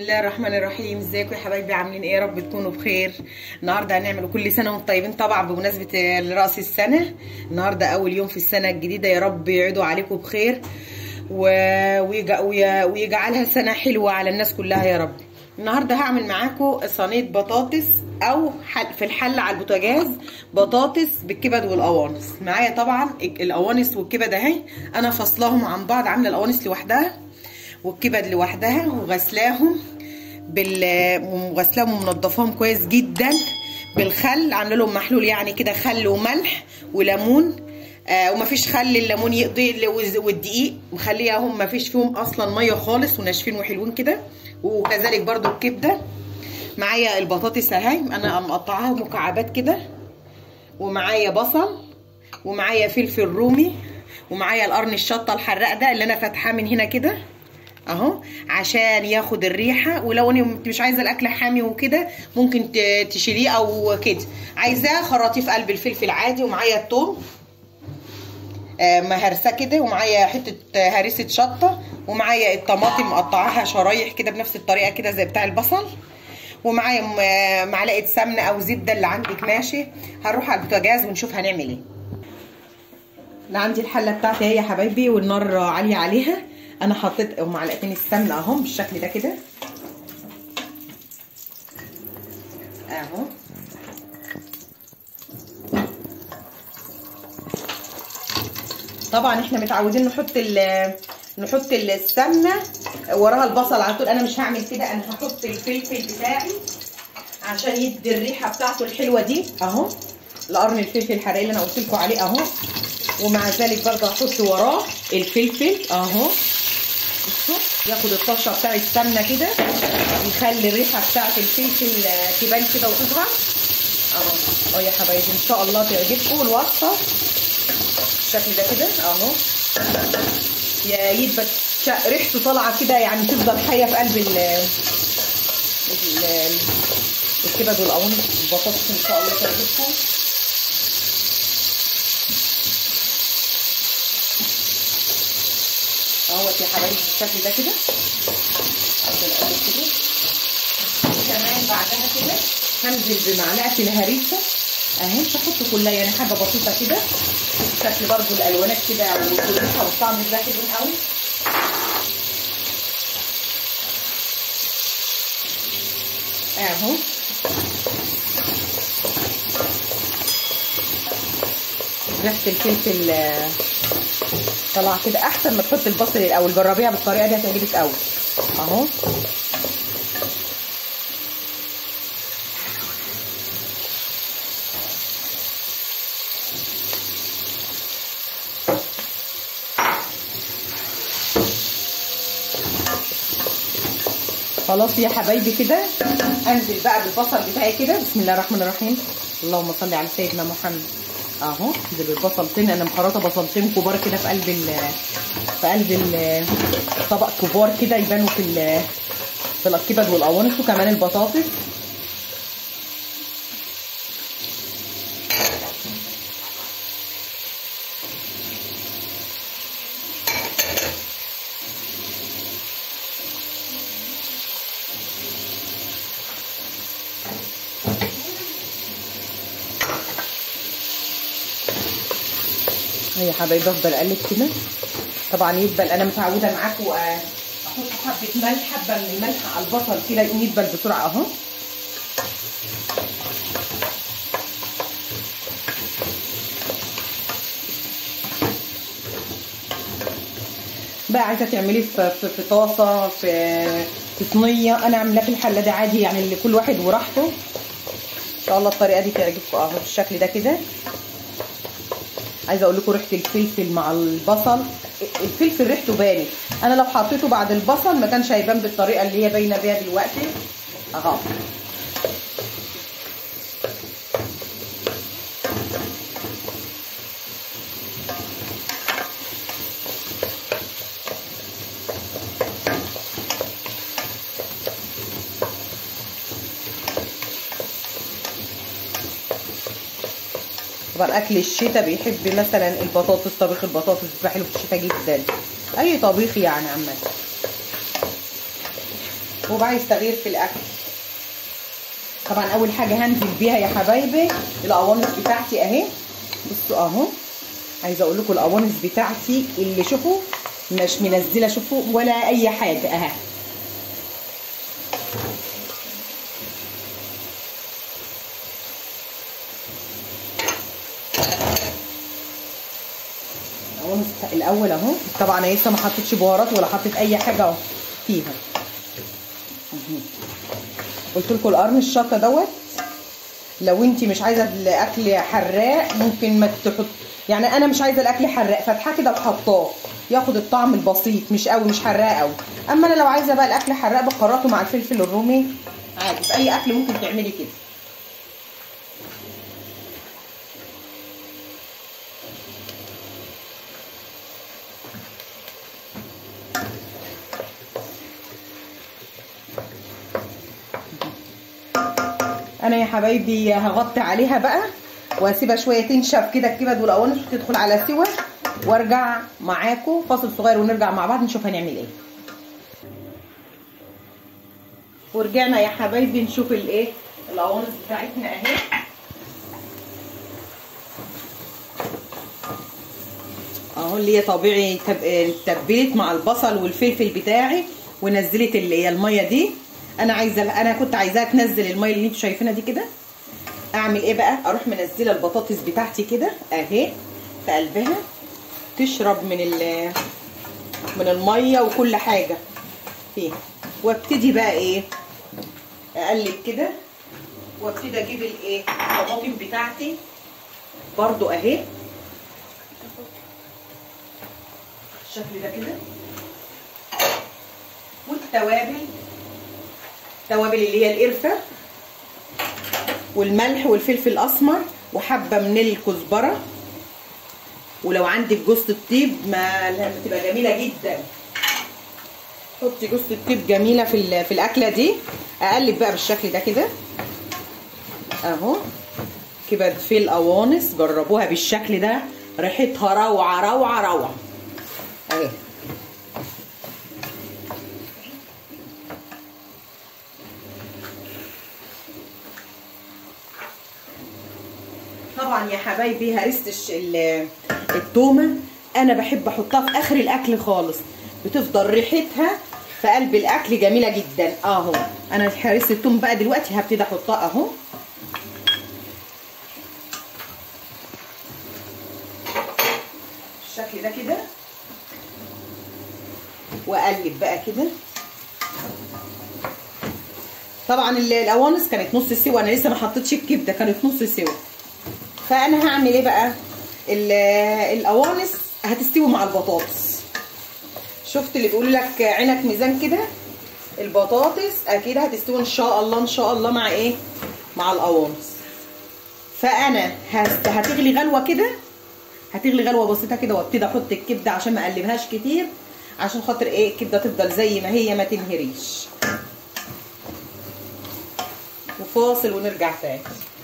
الله الرحمن الرحيم ازيكم يا حبايبي عاملين ايه يا رب تكونوا بخير النهارده هنعمل كل سنه وانتم طيبين طبعا بمناسبه راس السنه النهارده اول يوم في السنه الجديده يا رب يعيدوا عليكم بخير و... ويج... وي... ويجعلها سنه حلوه على الناس كلها يا رب النهارده هعمل معاكم صينيه بطاطس او حل... في الحل على البوتاجاز بطاطس بالكبد والقوانص معايا طبعا القوانص والكبد اهي انا فصلاهم عن بعض عامله القوانص لوحدها والكبد لوحدها وغسلاهم بال وغسلاهم ومنضفاهم كويس جدا بالخل عامله لهم محلول يعني كده خل وملح وليمون آه ومفيش خل الليمون يقضي والدقيق مخليهم مفيش فيهم اصلا ميه خالص وناشفين وحلوين كده وكذلك برضو الكبده معايا البطاطس اهي انا مقطعاها مكعبات كده ومعايا بصل ومعايا فلفل رومي ومعايا القرن الشطه الحراق ده اللي انا فاتحاه من هنا كده اهو عشان ياخد الريحه ولو انت مش عايزه الاكل حامي وكده ممكن تشيليه او كده عايزاه خراطيه في قلب الفلفل عادي ومعايا الثوم آه مهرسه كده ومعايا حته هريسه شطه ومعايا الطماطم مقطعاها شرايح كده بنفس الطريقه كده زي بتاع البصل ومعايا معلقه سمنه او زبده اللي عندك ماشي هنروح على البوتاجاز ونشوف هنعمل ايه انا عندي الحله بتاعتي اهي يا حبايبي والنار عاليه عليها انا حطيت معلقتين السمنه اهم بالشكل ده كده اهو طبعا احنا متعودين نحط نحط السمنه وراها البصل على طول انا مش هعمل كده انا هحط الفلفل بتاعي عشان يدي الريحه بتاعته الحلوه دي اهو القرن الفلفل الحراق اللي انا قلت لكم عليه اهو ومع ذلك برضه هحط وراه الفلفل اهو بصوا ياخد الطشه بتاع السمنه كده يخلي الريحه بتاعت الفلفل تبان كده وتظهر اهو اهو يا حبايبي ان شاء الله تعجبكم الوصفه بالشكل ده كده اهو يا يبقى ريحته طالعه كده يعني تفضل حيه في قلب ال الكبد والقوانص البطاطس ان شاء الله تعجبكم اهوت يا حبايبي بالشكل ده كده افضل اقلب كده كمان بعدها كده هنزل بمعلقه الهريسه اهي مش هحط كلها يعني حاجه بسيطه كده شكل برضو الالوانات كده والريحه والطعم ده حلوين قوي اهو ريحه الفلفل طلع كده احسن ما تحط البصل الاول جربيها بالطريقه دي هتعجبك قوي اهو خلاص يا حبايبي كده انزل بقى بالبصل بتاعي كده بسم الله الرحمن الرحيم اللهم صل على سيدنا محمد اهو انزل بالبصلتين انا مخرطه بصلتين كبار كده في قلب ال في قلب الطبق كبار كده يبانوا في في الكبد والقوانص وكمان البطاطس يا حبايبي افضل اقلب كده طبعا يدبل انا متعوده معاكم احط حبه ملح حبه من الملح على البصل كده يقوم يدبل بسرعه اهو بقى عايزه تعمليه في في, في طاسه في في صينيه انا عاملاه في الحله ده عادي يعني اللي كل واحد وراحته ان شاء الله الطريقه دي تعجبكم اهو بالشكل ده كده عايزه اقول لكم ريحه الفلفل مع البصل الفلفل ريحته بانت انا لو حطيته بعد البصل ما كانش هيبان بالطريقه اللي هي باينه بيها دلوقتي اهو طبعا اكل الشتاء بيحب مثلا البطاطس طبيخ البطاطس بيبقى حلو في الشتاء جدا اي طبيخ يعني عامه وبعايز تغيير في الاكل طبعا اول حاجه هنزل بيها يا حبايبي القوانص بتاعتي اهي بصوا اهو عايزه اقول لكم القوانص بتاعتي اللي شوفوا مش منزله شوفوا ولا اي حاجه اهي القوانص الاول اهو طبعا انا لسه ما حطيتش بهارات ولا حطيت اي حاجه اهو فيها قلت لكم القرن الشطه دوت لو انت مش عايزه الاكل حراق ممكن ما تحط يعني انا مش عايزه الاكل حراق فتحاه كده وحطاه ياخد الطعم البسيط مش قوي مش حراق قوي اما انا لو عايزه بقى الاكل حراق بخرطه مع الفلفل الرومي عادي في اي اكل ممكن تعملي كده انا يا حبايبي هغطي عليها بقى واسيبها شويه تنشف كده الكبد والقوانص وتدخل على سوا وارجع معاكم فاصل صغير ونرجع مع بعض نشوف هنعمل ايه ورجعنا يا حبايبي نشوف الايه القوانص بتاعتنا اهي اهو اللي هي طبيعي اتبلت مع البصل والفلفل بتاعي ونزلت اللي هي الميه دي انا عايزه انا كنت عايزاها تنزل الميه اللي انتوا شايفينها دي كده اعمل ايه بقى اروح منزله البطاطس بتاعتي كده اهي في قلبها تشرب من من الميه وكل حاجه فيها وابتدي بقى ايه اقلب كده وابتدي اجيب الايه الطماطم بتاعتي برضو اهي الشكل ده كده والتوابل التوابل اللي هي القرفه والملح والفلفل الاسمر وحبه من الكزبره ولو عندك جوز الطيب ما بتبقى جميله جدا حطي جوز الطيب جميله في في الاكله دي اقلب بقى بالشكل ده كده اهو كبد في القوانص جربوها بالشكل ده ريحتها روعه روعه روعه اهي طبعا يا حبايبي هرسه التومه انا بحب احطها في اخر الاكل خالص بتفضل ريحتها في قلب الاكل جميله جدا اهو انا هرسه التوم بقى دلوقتي هبتدي احطها اهو بالشكل ده كده واقلب بقى كده طبعا القوانص كانت نص سوا انا لسه ما حطيتش الكبده كانت نص سوا فانا هعمل ايه بقى القوانص هتستوي مع البطاطس شفت اللي بيقول لك عينك ميزان كده البطاطس اكيد هتستوي ان شاء الله ان شاء الله مع ايه مع القوانص فانا هتغلي غلوه كده هتغلي غلوه بسيطه كده وابتدي احط الكبده عشان ما اقلبهاش كتير عشان خاطر ايه الكبده تفضل زي ما هي ما تنهريش وفاصل ونرجع تاني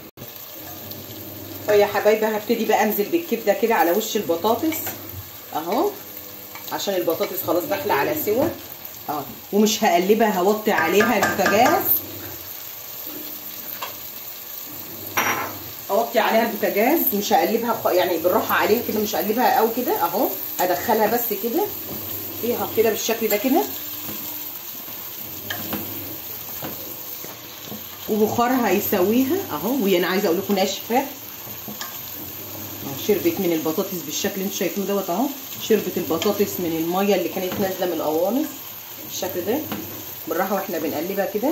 فيا حبايبي هبتدي بقى انزل بالكبده كده على وش البطاطس اهو عشان البطاطس خلاص داخله على سوا اه ومش هقلبها هوطي عليها البوتاجاز اوطي عليها البوتاجاز مش هقلبها يعني بالراحه عليها كده مش هقلبها قوي كده اهو هدخلها بس كده فيها كده بالشكل ده كده وبخارها يسويها اهو وهي انا عايزه اقول لكم ناشفه شربت من البطاطس بالشكل اللي انتوا شايفينه دوت اهو شربت البطاطس من الميه اللي كانت نازله من القوانص بالشكل ده بالراحه واحنا بنقلبها كده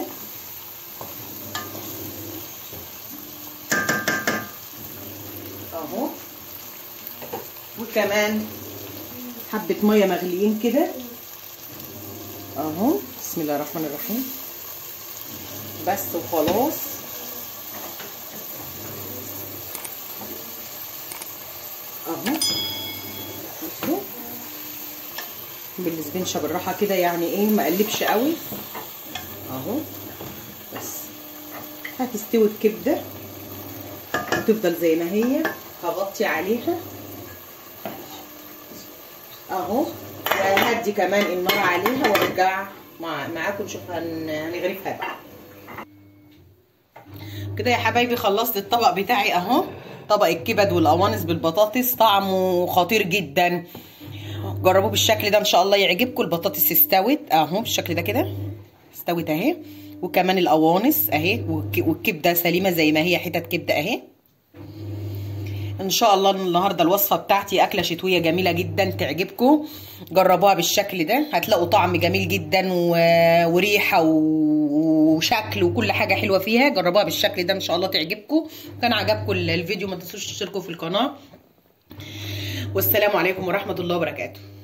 اهو وكمان حبه ميه مغليين كده اهو بسم الله الرحمن الرحيم بس وخلاص اهو بصوا بالسبنشه بالراحه كده يعني ايه ما اقلبش قوي اهو بس هتستوي الكبده وتفضل زي ما هي هغطي عليها اهو وهدي كمان النار عليها وارجع مع معاكم نشوف هن... هنغرفها بقى كده يا حبايبي خلصت الطبق بتاعي اهو طبق الكبد والقوانص بالبطاطس طعمه خطير جدا جربوه بالشكل ده ان شاء الله يعجبكم البطاطس استوت اهو بالشكل ده كده استوت اهي وكمان القوانص اهي والكبده سليمه زي ما هي حتت كبده اهي ان شاء الله النهارده الوصفه بتاعتي اكله شتويه جميله جدا تعجبكم جربوها بالشكل ده هتلاقوا طعم جميل جدا و... وريحه و... وشكل وكل حاجه حلوه فيها جربوها بالشكل ده ان شاء الله تعجبكم كان عجبكم الفيديو ما تنسوش تشتركوا في القناه والسلام عليكم ورحمه الله وبركاته